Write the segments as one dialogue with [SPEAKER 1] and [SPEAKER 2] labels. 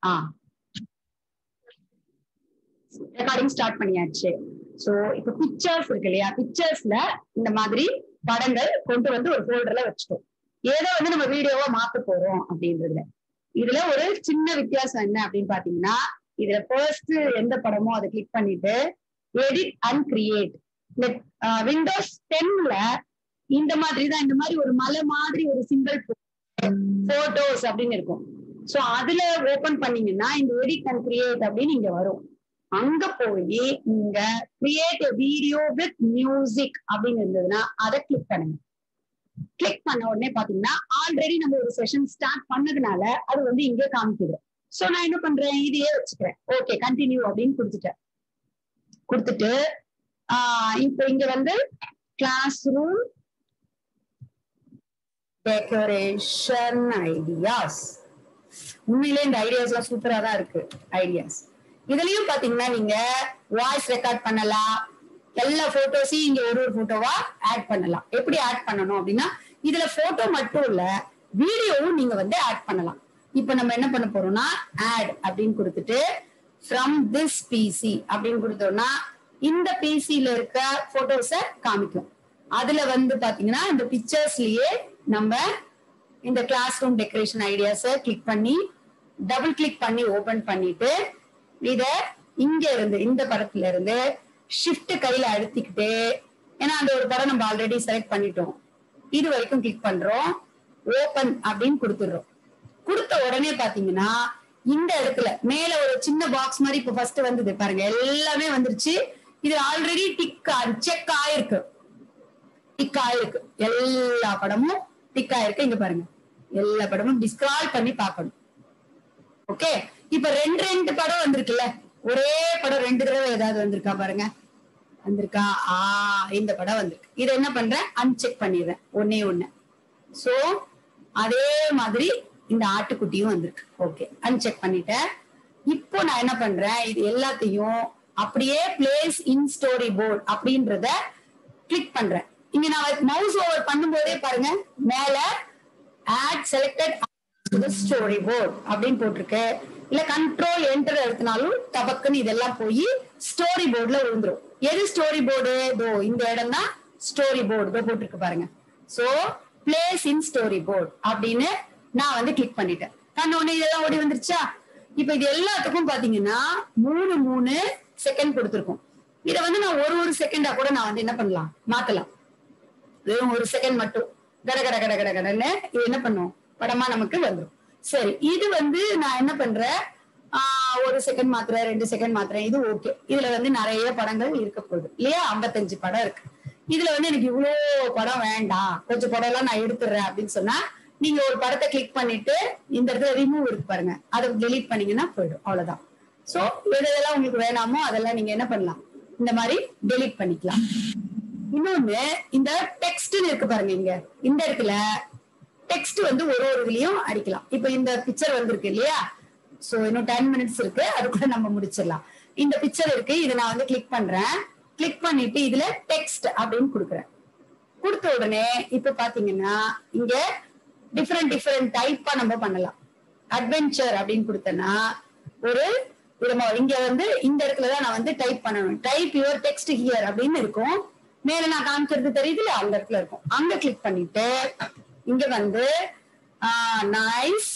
[SPEAKER 1] ஆ recording start பண்ணியாச்சு so இப்ப pictures இருக்கு இல்லையா பிக்சர்ஸ்ல இந்த மாதிரி படங்கள் கொண்டு வந்து ஒரு ஃபோல்டர்ல வச்சுட்டோம் ஏதோ வந்து நம்ம வீடியோவா மாத்த போறோம் அப்படின்றதுல இதுல ஒரு சின்ன வித்தியாசம் என்ன அப்படின்னு பாத்தீங்கன்னா இதுல ஃபர்ஸ்ட் எந்த படமோ அதை கிளிக் பண்ணிட்டு எடிட் அண்ட் கிரியேட் விண்டோஸ் டென்ல இந்த மாதிரி தான் இந்த மாதிரி ஒரு மலை மாதிரி ஒரு சிங்கிள் போட்டோஸ் அப்படின்னு இருக்கும் சோ அதுல ஓபன் பண்ணீங்கன்னா இந்த எடிட் அண்ட் கிரியேட் அப்படின்னு இங்க வரும் அங்க போய் நீங்க கிரியேட் வீடியோ வித் மியூசிக் அப்படின்னு இருந்ததுன்னா அதை கிளிக் பண்ணுங்க கிளிக் பண்ண உடனே பாத்தீங்கன்னா ஆல்ரெடி நம்ம ஒரு செஷன் ஸ்டார்ட் பண்ணதுனால அது வந்து இங்கே காமிக்குது சோ நான் என்ன பண்றேன் இதையே வச்சுக்கிறேன் ஓகே கண்டினியூ அப்படின்னு கொடுத்துட்டேன் கொடுத்துட்டு ஆஹ் இப்போ இங்க வந்து கிளாஸ் ரூம் டெக்கரேஷன் ஐடியாஸ் உண்மையிலே இந்த ஐடியாஸ் எல்லாம் சூப்பரா தான் இருக்கு ஐடியாஸ் இதுலயும் பாத்தீங்கன்னா நீங்க வாய்ஸ் ரெக்கார்ட் பண்ணலாம் எல்லா போட்டோஸையும் இங்க ஒரு ஒரு போட்டோவா ஆட் பண்ணலாம் எப்படி ஆட் பண்ணணும் அப்படின்னா இதுல போட்டோ மட்டும் இல்ல வீடியோவும் நீங்க வந்து ஆட் பண்ணலாம் இப்ப நம்ம என்ன பண்ண போறோம்னா ஆட் அப்படின்னு கொடுத்துட்டு ஃப்ரம் திஸ் பிசி அப்படின்னு கொடுத்தோம்னா இந்த பிசில இருக்க போட்டோஸ காமிக்கும் அதுல வந்து பாத்தீங்கன்னா இந்த பிக்சர்ஸ்லயே நம்ம இந்த கிளாஸ் ரூம் டெக்கரேஷன் ஐடியாஸ கிளிக் பண்ணி டபுள் கிளிக் பண்ணி ஓபன் பண்ணிட்டு இத இங்க இருந்து இந்த படத்துல இருந்து ஷிஃப்ட் கையில அழுத்திக்கிட்டு ஏன்னா அந்த ஒரு படம் நம்ம ஆல்ரெடி செலக்ட் பண்ணிட்டோம் இது வரைக்கும் கிளிக் பண்றோம் ஓபன் அப்படின்னு கொடுத்துடுறோம் கொடுத்த உடனே பாத்தீங்கன்னா இந்த இடத்துல மேல ஒரு சின்ன பாக்ஸ் மாதிரி இப்ப ஃபர்ஸ்ட் வந்தது பாருங்க எல்லாமே வந்துருச்சு இது ஆல்ரெடி டிக் செக் ஆயிருக்கு டிக் ஆயிருக்கு எல்லா படமும் டிக் ஆயிருக்கு இங்க பாருங்க எல்லா படமும் டிஸ்கிரால் பண்ணி பார்க்கணும் ஓகே இப்ப ரெண்டு ரெண்டு படம் வந்திருக்குல்ல ஒரே படம் ரெண்டு தடவை ஏதாவது வந்திருக்கா பாருங்க வந்திருக்கா ஆ இந்த படம் வந்திருக்கு இதை என்ன பண்றேன் அன்செக் பண்ணிடுறேன் ஒன்னே ஒண்ணு சோ அதே மாதிரி இந்த ஆட்டுக்குட்டியும் வந்திருக்கு ஓகே அன்செக் பண்ணிட்டேன் இப்போ நான் என்ன பண்றேன் இது எல்லாத்தையும் அப்படியே பிளேஸ் இன் ஸ்டோரி போர்ட் அப்படின்றத கிளிக் பண்றேன் இங்க நான் மவுஸ் ஓவர் பண்ணும்போதே பாருங்க மேல ஆட் செலக்டட் ஸ்டோரி போர்ட் அப்படின்னு போட்டிருக்கு இல்ல கண்ட்ரோல் என்டர் எடுத்தினாலும் டபக்குன்னு இதெல்லாம் போய் ஸ்டோரி போர்டுல விழுந்துரும் எது ஸ்டோரி போர்டு இதோ இந்த இடம் தான் ஸ்டோரி போர்டு இதோ போட்டிருக்கு பாருங்க so place in story board அப்படின்னு நான் வந்து கிளிக் பண்ணிட்டேன் நான் உடனே இதெல்லாம் ஓடி வந்துருச்சா இப்ப இது எல்லாத்துக்கும் பாத்தீங்கன்னா மூணு மூணு செகண்ட் கொடுத்துருக்கோம் இதை வந்து நான் ஒரு ஒரு செகண்டா கூட நான் வந்து என்ன பண்ணலாம் மாத்தலாம் வெறும் ஒரு செகண்ட் மட்டும் கட கட கட கட கடன்னு இது என்ன பண்ணும் படமா நமக்கு வந்துடும் சரி இது வந்து நான் என்ன பண்றேன் ஆஹ் ஒரு செகண்ட் மாத்துறேன் ரெண்டு செகண்ட் மாத்துறேன் இது ஓகே இதுல வந்து நிறைய படங்கள் இருக்க போகுது இல்லையா ஐம்பத்தஞ்சு படம் இருக்கு இதுல வந்து எனக்கு இவ்வளோ படம் வேண்டாம் கொஞ்சம் படம் எல்லாம் நான் எடுத்துடுறேன் அப்படின்னு சொன்னா நீங்க ஒரு படத்தை கிளிக் பண்ணிட்டு இந்த இடத்துல ரிமூவ் இருக்கு பாருங்க அதை டெலீட் பண்ணீங்கன்னா போயிடும் அவ்வளவுதான் சோ எது எதெல்லாம் உங்களுக்கு வேணாமோ அதெல்லாம் நீங்க என்ன பண்ணலாம் இந்த மாதிரி டெலீட் பண்ணிக்கலாம் இன்னொன்னு இந்த டெக்ஸ்ட்னு இருக்கு பாருங்க இங்க இந்த இடத்துல டெக்ஸ்ட் வந்து ஒரு ஒரு இதுலயும் அடிக்கலாம் இப்ப இந்த பிக்சர் வந்திருக்கு இல்லையா சோ இன்னும் டென் மினிட்ஸ் இருக்கு அதுக்குள்ள நம்ம முடிச்சிடலாம் இந்த பிக்சர் இருக்கு இதை நான் வந்து கிளிக் பண்றேன் கிளிக் பண்ணிட்டு இதுல டெக்ஸ்ட் அப்படின்னு கொடுக்குறேன் கொடுத்த உடனே இப்ப பாத்தீங்கன்னா இங்க டிஃப்ரெண்ட் டிஃப்ரெண்ட் டைப்பா நம்ம பண்ணலாம் அட்வென்ச்சர் அப்படின்னு கொடுத்தேன்னா ஒரு நம்ம இங்க வந்து இந்த இடத்துல தான் நான் வந்து டைப் பண்ணணும் டைப் யுவர் டெக்ஸ்ட் ஹியர் அப்படின்னு இருக்கும் மேல நான் காமிக்கிறது தெரியுதுல அந்த இடத்துல இருக்கும் அங்க கிளிக் பண்ணிட்டு இங்க வந்து நைஸ்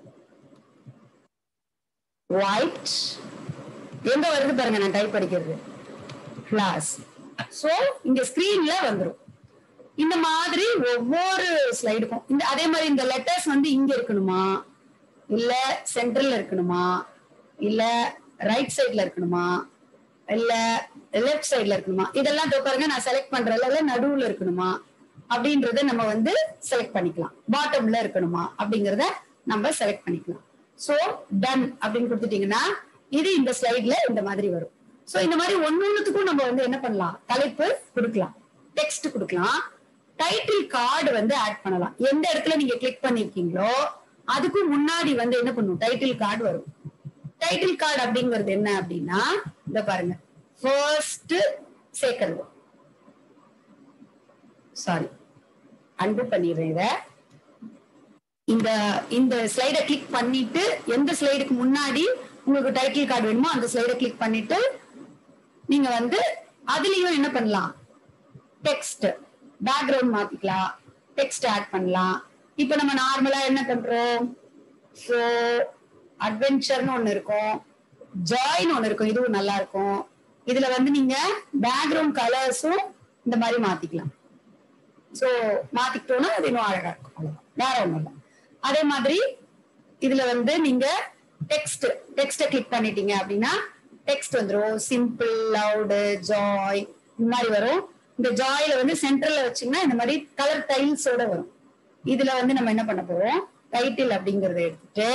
[SPEAKER 1] ஒயிட் எங்க வருது பாருங்க நான் டைப் அடிக்கிறது கிளாஸ் சோ இங்க ஸ்கிரீன்ல வந்துரும் இந்த மாதிரி ஒவ்வொரு ஸ்லைடுக்கும் இந்த அதே மாதிரி இந்த லெட்டர்ஸ் வந்து இங்க இருக்கணுமா இல்ல சென்டர்ல இருக்கணுமா இல்ல ரைட் சைட்ல இருக்கணுமா இல்ல லெஃப்ட் சைட்ல இருக்கணுமா இதெல்லாம் இதோ பாருங்க நான் செலக்ட் பண்றதுல இல்ல நடுவுல இருக்கணுமா அப்படின்றத நம்ம வந்து செலக்ட் பண்ணிக்கலாம் பாட்டம்ல இருக்கணுமா அப்படிங்கறத நம்ம செலக்ட் பண்ணிக்கலாம் சோ டன் அப்படின்னு கொடுத்துட்டீங்கன்னா இது இந்த ஸ்லைட்ல இந்த மாதிரி வரும் சோ இந்த மாதிரி ஒன்னொன்னுத்துக்கும் நம்ம வந்து என்ன பண்ணலாம் தலைப்பு கொடுக்கலாம் டெக்ஸ்ட் கொடுக்கலாம் டைட்டில் கார்டு வந்து ஆட் பண்ணலாம் எந்த இடத்துல நீங்க கிளிக் பண்ணிருக்கீங்களோ அதுக்கு முன்னாடி வந்து என்ன பண்ணும் டைட்டில் கார்டு வரும் டைட்டில் கார்டு அப்படிங்கிறது என்ன அப்படின்னா இந்த பாருங்க ஃபர்ஸ்ட் சேர்க்கறது சாரி அன்பு பண்ணிடுறேன் இத இந்த இந்த ஸ்லைடை கிளிக் பண்ணிட்டு எந்த ஸ்லைடுக்கு முன்னாடி உங்களுக்கு டைட்டில் கார்டு வேணுமோ அந்த ஸ்லைடை கிளிக் பண்ணிட்டு நீங்க வந்து அதுலயும் என்ன பண்ணலாம் டெக்ஸ்ட் பேக்ரவுண்ட் மாத்திக்கலாம் டெக்ஸ்ட் ஆட் பண்ணலாம் இப்போ நம்ம நார்மலா என்ன பண்றோம் ஸோ அட்வென்ச்சர்னு ஒண்ணு இருக்கும் ஜாய்னு ஒண்ணு இருக்கும் இதுவும் நல்லா இருக்கும் இதுல வந்து நீங்க பேக்ரவுண்ட் கலர்ஸும் இந்த மாதிரி மாத்திக்கலாம் ஸோ மாத்திக்கிட்டோம்னா அது இன்னும் அழகா இருக்கும் அவ்வளவுதான். வேற ஒண்ணும் இல்லை அதே மாதிரி இதுல வந்து நீங்க டெக்ஸ்ட் டெக்ஸ்ட கிளிக் பண்ணிட்டீங்க அப்படின்னா டெக்ஸ்ட் வந்துரும் சிம்பிள் லவுடு ஜாய் இந்த மாதிரி வரும் இந்த ஜாயில வந்து சென்டர்ல வச்சீங்கன்னா இந்த மாதிரி கலர் டைல்ஸோட வரும் இதுல வந்து நம்ம என்ன பண்ண போறோம் டைட்டில் அப்படிங்கறத எடுத்துட்டு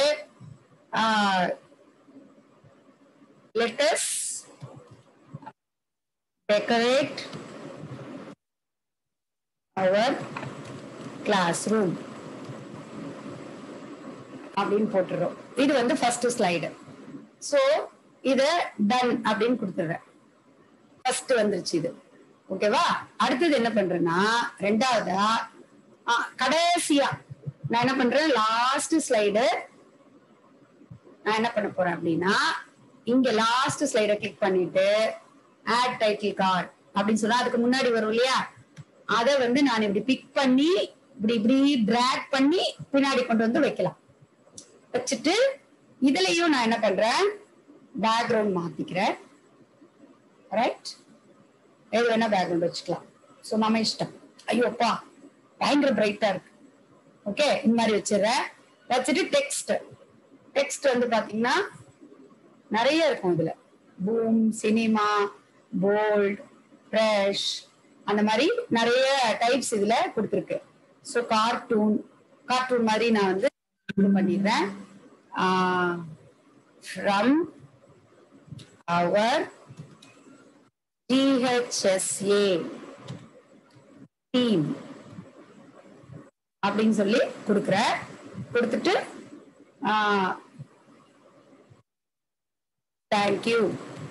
[SPEAKER 1] let's decorate our class room அப்படின்னு போட்டுறோம் இது வந்து ஃபர்ஸ்ட் ஸ்லைடு சோ இத டன் அப்படின்னு கொடுத்துடுறேன் ஃபர்ஸ்ட் வந்துருச்சு இது ஓகேவா அடுத்தது என்ன பண்றேன்னா ரெண்டாவதா ஆ, கடைசியா நான் என்ன பண்றேன் லாஸ்ட் ஸ்லைடு நான் என்ன பண்ண போறேன் அப்படின்னா இங்க லாஸ்ட் ஸ்லைட கிளிக் பண்ணிட்டு ஆட் டைட்டில் கார்டு அப்படின்னு சொன்னா அதுக்கு முன்னாடி வரும் இல்லையா அத வந்து நான் இப்படி பிக் பண்ணி இப்படி இப்படி டிராக் பண்ணி பின்னாடி கொண்டு வந்து வைக்கலாம் வச்சுட்டு இதுலயும் நான் என்ன பண்றேன் பேக்ரவுண்ட் மாத்திக்கிறேன் ரைட் எது வேணா பேக்ரவுண்ட் வச்சுக்கலாம் ஸோ நம்ம இஷ்டம் ஐயோ அப்பா பயங்கர பிரைட்டா இருக்கு ஓகே இந்த மாதிரி வச்சிடுறேன் வச்சுட்டு டெக்ஸ்ட் டெக்ஸ்ட் வந்து பாத்தீங்கன்னா நிறைய இருக்கும் இதுல பூம் சினிமா போல்ட் ஃப்ரெஷ் அந்த மாதிரி நிறைய டைப்ஸ் இதுல கொடுத்துருக்கு ஸோ கார்ட்டூன் கார்ட்டூன் மாதிரி நான் வந்து இது பண்ணிடுறேன் ஃப்ரம் அவர் டிஹெச்எஸ்ஏ டீம் அப்படின்னு சொல்லி கொடுக்குற கொடுத்துட்டு தேங்க்யூ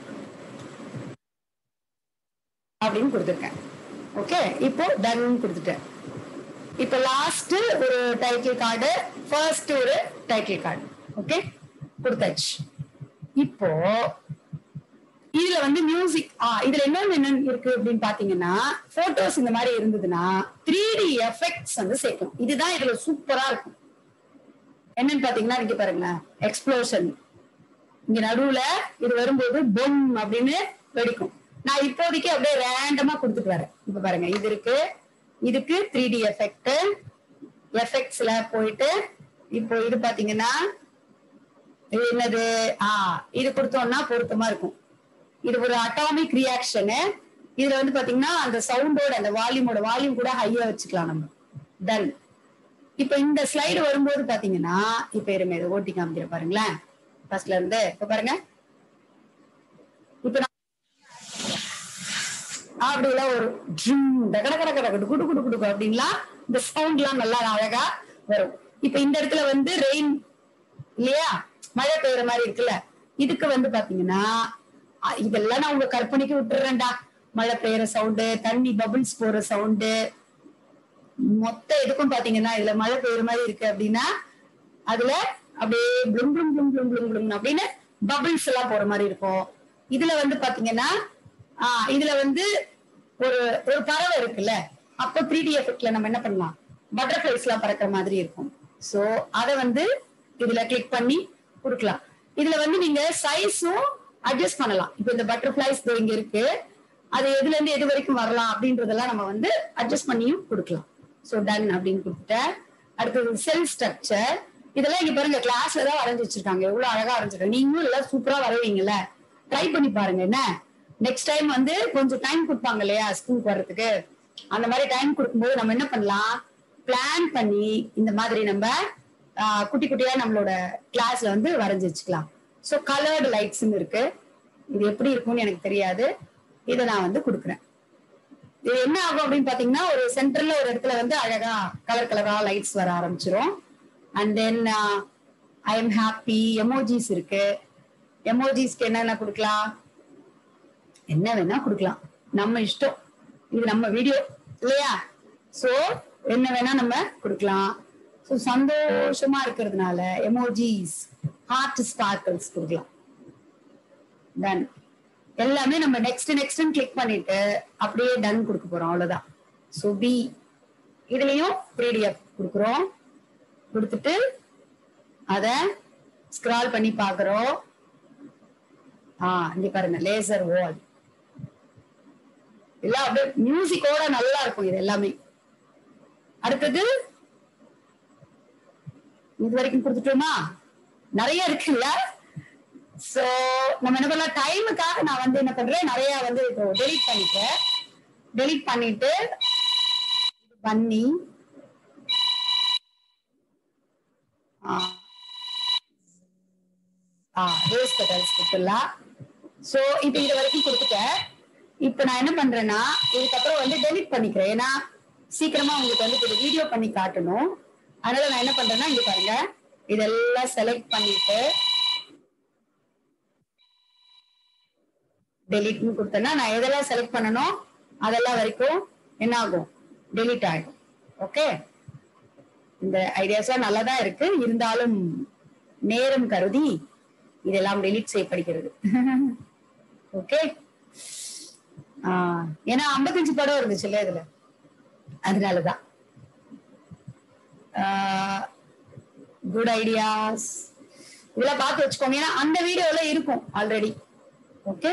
[SPEAKER 1] அப்படின்னு கொடுத்துருக்கேன் ஓகே இப்போ டன் கொடுத்துட்டேன் இப்போ லாஸ்ட் ஒரு டைட்டில் கார்டு ஃபர்ஸ்ட் ஒரு டைட்டில் கார்டு ஓகே கொடுத்தாச்சு இப்போ இதுல வந்து மியூசிக் ஆ இதுல என்னென்ன என்ன இருக்கு அப்படின்னு பாத்தீங்கன்னா போட்டோஸ் இந்த மாதிரி இருந்ததுன்னா த்ரீ டி எஃபெக்ட்ஸ் வந்து சேர்க்கும் இதுதான் இதுல சூப்பரா இருக்கும் என்னன்னு பாத்தீங்கன்னா இங்க பாருங்களேன் எக்ஸ்ப்ளோஷன் இங்க நடுவுல இது வரும்போது பொம் அப்படின்னு வெடிக்கும் நான் இப்போதைக்கு அப்படியே ரேண்டமா கொடுத்துட்டு வரேன் இப்ப பாருங்க இது இருக்கு இதுக்கு த்ரீ டி எஃபெக்ட் எஃபெக்ட்ஸ்ல போயிட்டு இப்போ இது பாத்தீங்கன்னா இது என்னது ஆ இது கொடுத்தோம்னா பொருத்தமா இருக்கும் இது ஒரு அட்டாமிக் ரியாக்ஷனு இதுல வந்து பாத்தீங்கன்னா அந்த சவுண்டோட அந்த வால்யூமோட வால்யூம் கூட ஹையா வச்சுக்கலாம் நம்ம டன் இப்ப இந்த ஸ்லைடு வரும்போது பாத்தீங்கன்னா இப்ப இருங்க இதை ஓட்டி காமிக்கிற பாருங்களேன் ஃபர்ஸ்ட்ல இருந்து இப்ப பாருங்க இப்ப நான் அப்படிலாம் ஒரு ஜிம் டகட கட கட கட குடு குடு குடு அப்படின்லாம் இந்த சவுண்ட்லாம் நல்லா அழகா வரும் இப்ப இந்த இடத்துல வந்து ரெயின் இல்லையா மழை பெய்யுற மாதிரி இருக்குல்ல இதுக்கு வந்து பாத்தீங்கன்னா அ, இதெல்லாம் நான் உங்க கற்பனைக்கு விட்டுறேன்டா மழை பெய்யுற சவுண்டு தண்ணி பபிள்ஸ் போற சவுண்டு மொத்த இதுக்கும் பாத்தீங்கன்னா இதுல மழை பெய்யுற மாதிரி இருக்கு அப்படின்னா அதுல அப்படியே ப்ளும் ப்ளும் ப்ளும் ப்ளும் ப்ளும் ப்ளும் அப்படின்னு பபிள்ஸ் எல்லாம் போற மாதிரி இருக்கும் இதுல வந்து பாத்தீங்கன்னா ஆஹ் இதுல வந்து ஒரு ஒரு பறவை இருக்குல்ல அப்போ த்ரீ டி எஃபெக்ட்ல நம்ம என்ன பண்ணலாம் பட்டர்ஃபிளைஸ் எல்லாம் பறக்கிற மாதிரி இருக்கும் சோ அதை வந்து இதுல கிளிக் பண்ணி கொடுக்கலாம் இதுல வந்து நீங்க சைஸும் அட்ஜஸ்ட் பண்ணலாம் இப்போ இந்த பட்டர்ஃபிளைஸ் இங்க இருக்கு அது எதுல இருந்து எது வரைக்கும் வரலாம் அப்படின்றதெல்லாம் நம்ம வந்து அட்ஜஸ்ட் பண்ணியும் கொடுக்கலாம் சோ டன் அப்படின்னு கொடுத்துட்டேன் அடுத்தது செல் ஸ்ட்ரக்சர் இதெல்லாம் இங்க பாருங்க கிளாஸ்ல தான் வரைஞ்சு வச்சிருக்காங்க எவ்வளவு அழகா வரைஞ்சிருக்காங்க நீங்களும் எல்லாம் சூப்பரா வரைவீங்கல்ல ட்ரை பண்ணி பாருங்க என்ன நெக்ஸ்ட் டைம் வந்து கொஞ்சம் டைம் கொடுப்பாங்க இல்லையா ஸ்கூலுக்கு வர்றதுக்கு அந்த மாதிரி டைம் கொடுக்கும்போது நம்ம என்ன பண்ணலாம் பிளான் பண்ணி இந்த மாதிரி நம்ம ஆஹ், குட்டி குட்டியா நம்மளோட கிளாஸ்ல வந்து வரைஞ்சு வச்சுக்கலாம் ஸோ கலர்டு லைட்ஸ்ன்னு இருக்கு இது எப்படி இருக்கும்னு எனக்கு தெரியாது இதை நான் வந்து கொடுக்குறேன் இது என்ன ஆகும் அப்படின்னு பாத்தீங்கன்னா ஒரு சென்டர்ல ஒரு இடத்துல வந்து அழகா கலர் கலரா லைட்ஸ் வர ஆரம்பிச்சிரும் and then I am happy emojis இருக்கு எமோஜிஸ்க்கு என்னென்ன கொடுக்கலாம் என்ன வேணா கொடுக்கலாம் நம்ம இஷ்டம் இது நம்ம வீடியோ இல்லையா சோ என்ன வேணா நம்ம கொடுக்கலாம் ஸோ சந்தோஷமா இருக்கிறதுனால எமோஜிஸ் ஹார்ட் ஸ்பார்க்கிள்ஸ் கொடுக்கலாம் டன் எல்லாமே நம்ம நெக்ஸ்ட் நெக்ஸ்ட் கிளிக் பண்ணிட்டு அப்படியே டன் கொடுக்க போறோம் அவ்வளவுதான் ஸோ பி இதுலயும் பிடிஎஃப் கொடுக்குறோம் கொடுத்துட்டு அத ஸ்க்ரால் பண்ணி பாக்குறோம் ஆ இங்க பாருங்க லேசர் வால் எல்லாம் அப்படியே மியூசிக்கோட நல்லா இருக்கும் இது எல்லாமே அடுத்தது இது வரைக்கும் கொடுத்துட்டோமா நிறைய இருக்குல்ல சோ நம்ம என்ன பண்ணலாம் டைமுக்காக நான் வந்து என்ன பண்றேன் நிறைய வந்து இப்போ டெலீட் பண்ணிட்டேன் டெலீட் பண்ணிட்டு இது பண்ணி ரோஸ் பெட்டல்ஸ் கொடுத்துடலாம் சோ இப்போ இது வரைக்கும் கொடுத்துட்டேன் இப்போ நான் என்ன பண்றேன்னா இதுக்கப்புறம் வந்து டெலீட் பண்ணிக்கிறேன் ஏன்னா சீக்கிரமா உங்களுக்கு வந்து ஒரு வீடியோ பண்ணி காட்டணும் அதனால நான் என்ன பண்றேன்னா இங்க பாருங்க இதெல்லாம் செலக்ட் பண்ணிட்டு டெலிட்னு கொடுத்தேன்னா நான் எதெல்லாம் செலக்ட் பண்ணணும் அதெல்லாம் வரைக்கும் என்ன ஆகும் டெலீட் ஆகும் ஓகே இந்த ஐடியாஸ்லாம் நல்லா தான் இருக்கு இருந்தாலும் நேரம் கருதி இதெல்லாம் டெலீட் செய்யப்படுகிறது ஓகே ஏன்னா ஐம்பத்தஞ்சு படம் இருந்துச்சுல்ல இதுல அதனாலதான் குட் ஐடியாஸ் இதெல்லாம் பார்த்து வச்சுக்கோங்க ஏன்னா அந்த வீடியோல இருக்கும் ஆல்ரெடி ஓகே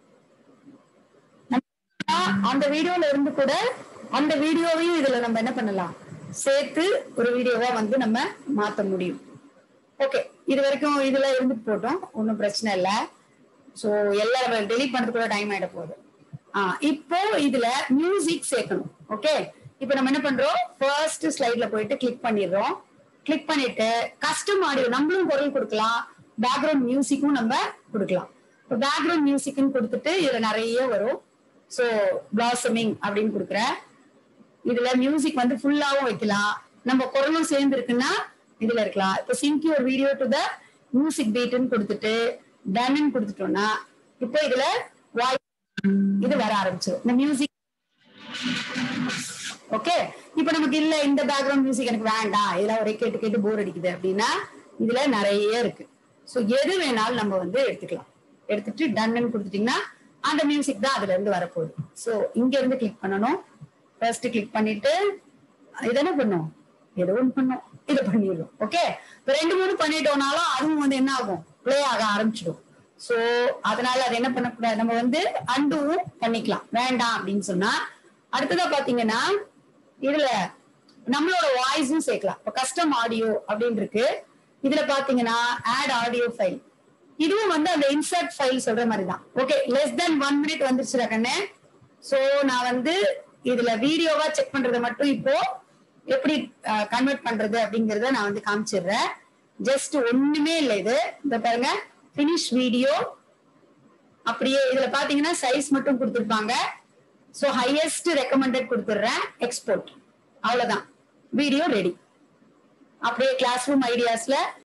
[SPEAKER 1] அந்த வீடியோல இருந்து கூட அந்த வீடியோவையும் இதுல நம்ம என்ன பண்ணலாம் சேர்த்து ஒரு வீடியோவா வந்து நம்ம மாத்த முடியும் ஓகே இது வரைக்கும் இதுல இருந்துட்டு போட்டோம் ஒன்றும் பிரச்சனை இல்லை ஸோ எல்லாம் நம்ம டெலிட் பண்றதுக்குள்ள டைம் ஆயிட போகுது ஆஹ் இப்போ இதுல மியூசிக் சேர்க்கணும் ஓகே இப்போ நம்ம என்ன பண்றோம் ஃபர்ஸ்ட் ஸ்லைட்ல போயிட்டு கிளிக் பண்ணிடுறோம் கிளிக் பண்ணிட்டு கஸ்டம் ஆடியோ நம்மளும் குரல் கொடுக்கலாம் பேக்ரவுண்ட் மியூசிக்கும் நம்ம கொடுக்கலாம் இப்போ பேக்ரவுண்ட் மியூசிக்னு கொடுத்துட்டு இதுல நிறைய வரும் ஸோ பிளாசமிங் அப்படின்னு கொடுக்குறேன் இதுல மியூசிக் வந்து ஃபுல்லாவும் வைக்கலாம் நம்ம குரலும் சேர்ந்து இருக்குன்னா இதுல இருக்கலாம் இப்போ சிங்கி ஒரு வீடியோ டு த மியூசிக் பீட்னு கொடுத்துட்டு டன்னு கொடுத்துட்டோம்னா இப்போ இதுல வாய்ஸ் இது வர ஆரம்பிச்சிடும் இந்த மியூசிக் ஓகே இப்போ நமக்கு இல்ல இந்த பேக்ரவுண்ட் மியூசிக் எனக்கு வேண்டாம் இதெல்லாம் ஒரே கேட்டு கேட்டு போர் அடிக்குது அப்படின்னா இதுல நிறைய இருக்கு ஸோ எது வேணாலும் நம்ம வந்து எடுத்துக்கலாம் எடுத்துட்டு டன்னு கொடுத்துட்டீங்கன்னா அந்த மியூசிக் தான் அதுல இருந்து வரப்போகுது ஸோ இங்க இருந்து கிளிக் பண்ணணும் ஃபர்ஸ்ட் கிளிக் பண்ணிட்டு இது என்ன பண்ணும் ஏதோ ஒன்று பண்ணும் இதை பண்ணிடுறோம் ஓகே இப்போ ரெண்டு மூணு பண்ணிட்டோம்னாலும் அதுவும் வந்து என்ன ஆகும் ப்ளே ஆக ஆரம்பிச்சிடும் ஸோ அதனால அது என்ன பண்ணக்கூடாது நம்ம வந்து அண்டுவும் பண்ணிக்கலாம் வேண்டாம் அப்படின்னு சொன்னா அடுத்ததா பாத்தீங்கன்னா இதுல நம்மளோட வாய்ஸும் சேர்க்கலாம் இப்போ கஸ்டம் ஆடியோ அப்படின்னு இருக்கு இதுல பாத்தீங்கன்னா ஆட் ஆடியோ ஃபைல் இதுவும் வந்து அந்த இன்சர்ட் ஃபைல் சொல்ற மாதிரி தான் okay less then one minute வந்துருச்சு கண்ணு ஸோ நான் வந்து இதுல வீடியோவா செக் பண்றதை மட்டும் இப்போ எப்படி கன்வெர்ட் பண்றது அப்படிங்கறத நான் வந்து காமிச்சிடுறேன் ஜஸ்ட் ஒண்ணுமே இல்லை இது இந்த பாருங்க பினிஷ் வீடியோ அப்படியே இதுல பாத்தீங்கன்னா சைஸ் மட்டும் கொடுத்துருப்பாங்க ஸோ ஹையஸ்ட் ரெக்கமெண்டட் கொடுத்துடுறேன் எக்ஸ்போர்ட் அவ்வளவுதான் வீடியோ ரெடி அப்படியே கிளாஸ் ரூம் ஐடியாஸ்ல